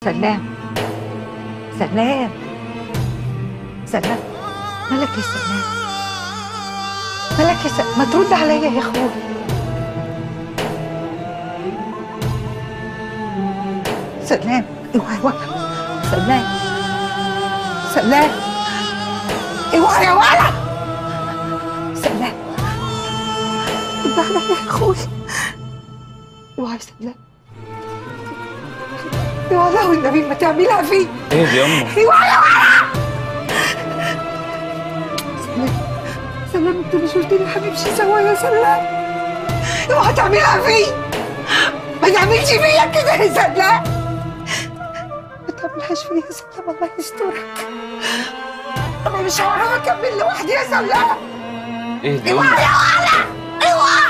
سلام سلام سلام مالك يا سلام مالك يا سلام ما ترد عليا يا اخوي سلام اوعى اوعى سلام سلام اوعى يا ولد سلام رد عليا يا اخوي اوعى يا سلام يا الله والنبي ما تعملها فيه ايه يا امه اوعى يا ولد سلام سلام انت مش قلت لي هنمشي سوا يا سلام اوعى تعملها فيه ما تعملش فيا كده يا سلام ما تعملهاش فيا يا سلام الله يسترك انا مش هعرف اكمل لوحدي يا سلام ايه يا اوعى امه يا ولد اوعى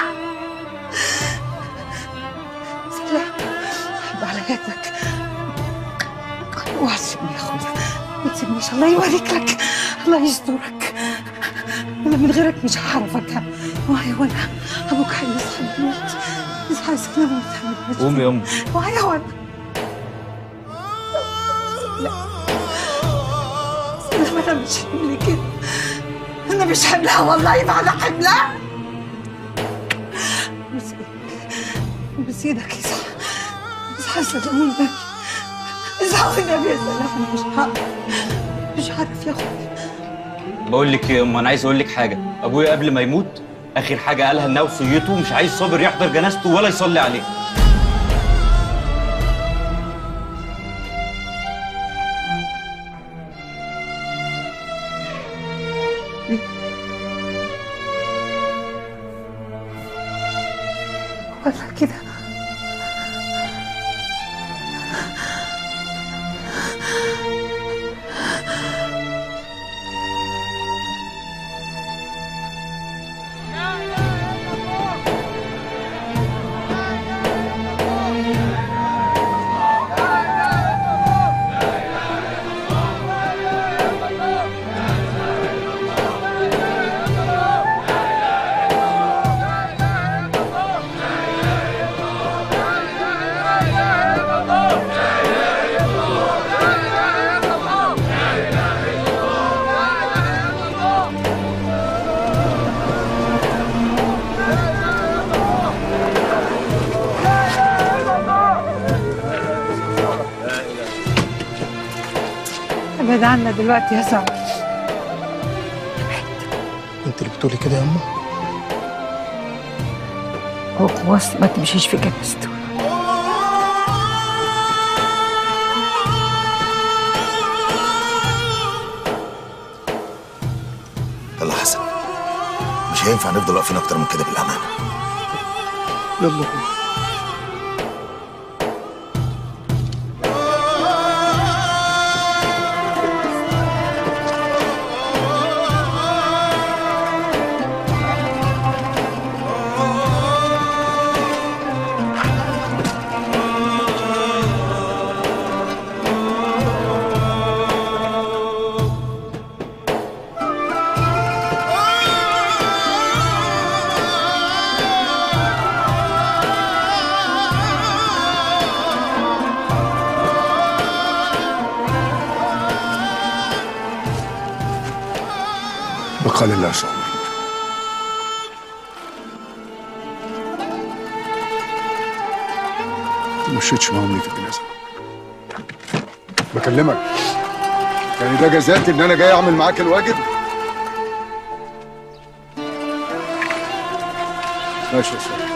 سلام حب على يدك اوعى تسيبني يا اخويا ما تسيبنيش الله يبارك لك الله يسترك انا من غيرك مش هعرف اركب اوعى يا ولد ابوك هيصحى يموت يصحى يا سلام ويتحمل قومي يا امه اوعى يا ولد سلام انا مش حمل كده انا مش حملها والله ما انا حملها بس بس ايدك اصحى اصحى يا سلام والنبي اصحى والنبي يا سلام انا مش هعرف مش عارف يا اخويا بقول لك يا امه انا عايز اقول لك حاجه ابويا قبل ما يموت اخر حاجه قالها انها وصيته مش عايز صابر يحضر جنازته ولا يصلي عليه ولا كده ابعد عنا دلوقتي يا سعد انت اللي بتقولي كده يا امه هو وصل ما تمشيش في جنازته يلا حسن مش هينفع نفضل واقفين اكتر من كده بالامانه يلا بينا بقى لله صبر ما مشيتش معاهم ليه في الجنازه بكلمك يعني ده جزاتي ان انا جاي اعمل معاك الواجب ماشي يا سيدي